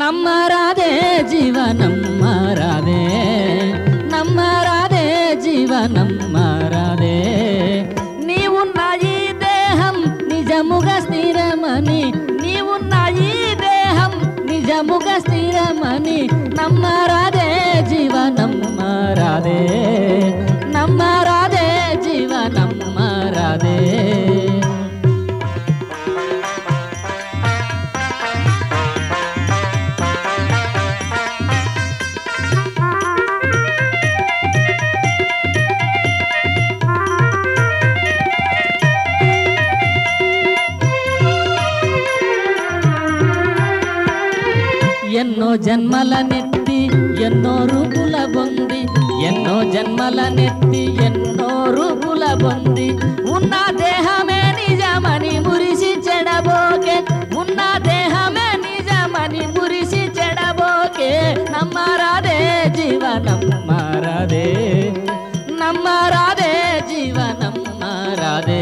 నమ్మరాదే జీవ నమ్మరాదే నమ్మరాదే జీవ నమ్మరాదే నీవున్న ఈ దేహం నిజముగా స్థిరమని నీవున్న ఈ దేహం నిజముగా స్థిరమని నమ్మరాదే జీవ నమ్మరాదే నమ్మరాదే జీవ నమ్మరాదే ఎన్నో జన్మల నెత్తి ఎన్నో రూపుల బొంది ఎన్నో జన్మల నెత్తి ఎన్నో రూపుల బొంది ఉన్న దేహమే నిజమని మురిసి చెడబోకే ఉన్న దేహమే నిజమని మురిసి చెడబోకే నమ్మరాదే జీవ నమ్మరాదే నమ్మరాదే జీవ నమ్మరాదే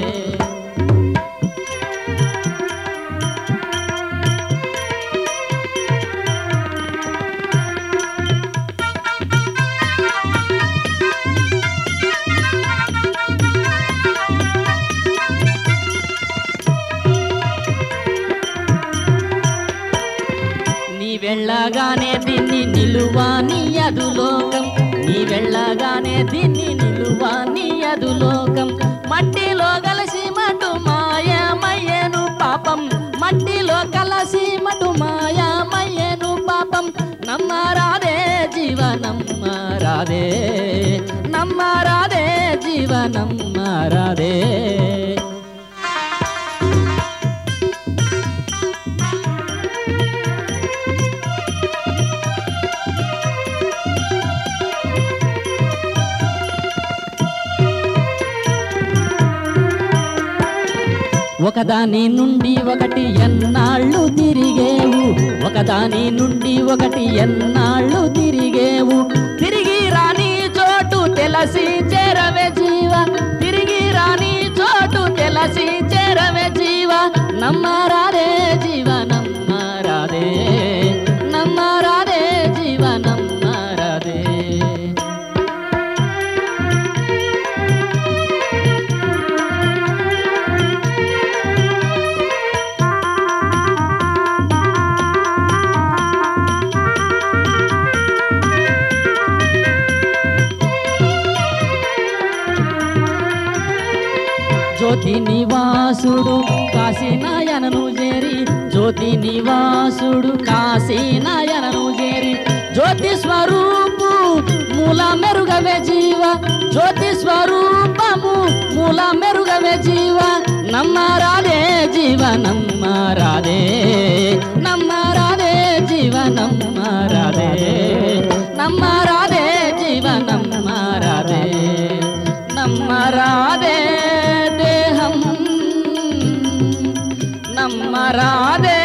నీ వెళ్ళగానే దీన్ని నిలువాని అదులోకం నీ వెళ్ళగానే దీన్ని నిలువాని అదులోకం మట్టిలో కలిసి మటు మాయమయ్యను పాపం మట్టిలో కలసి మటు మాయమయ్యను పాపం నమ్మరాదే జీవ నమ్మరాదే నమ్మరాదే జీవ నమ్మరాదే ఒకదాని నుండి ఒకటి ఎన్నాళ్ళు తిరిగేవు ఒకదాని నుండి ఒకటి ఎన్నాళ్ళు తిరిగేవు తిరిగి రాని చోటు తెలసి చేరవే జీవ తిరిగి రాని చోటు తెలసి చేరవే జీవ నమ్మరాదే జీవ నమ్మరాదే నమ్మరాదే జీవ నమ్మరాదే జ్యోతి నివాసుడు కాశీనాయనను చేరి జ్యోతి నివాసుడు కాశీనాయనను చేరి జ్యోతి స్వరూపు మూల మెరుగవే జీవ జ్యోతి స్వరూపము మూల మెరుగవే జీవ నమ్మరాదే జీవ నమ్మరాదే నమ్మరాదే జీవ నమ్మరాదే నమ్మరాదే జీవ నమ్మరాదే నమ్మరాదే దేహం నమ్మరాదే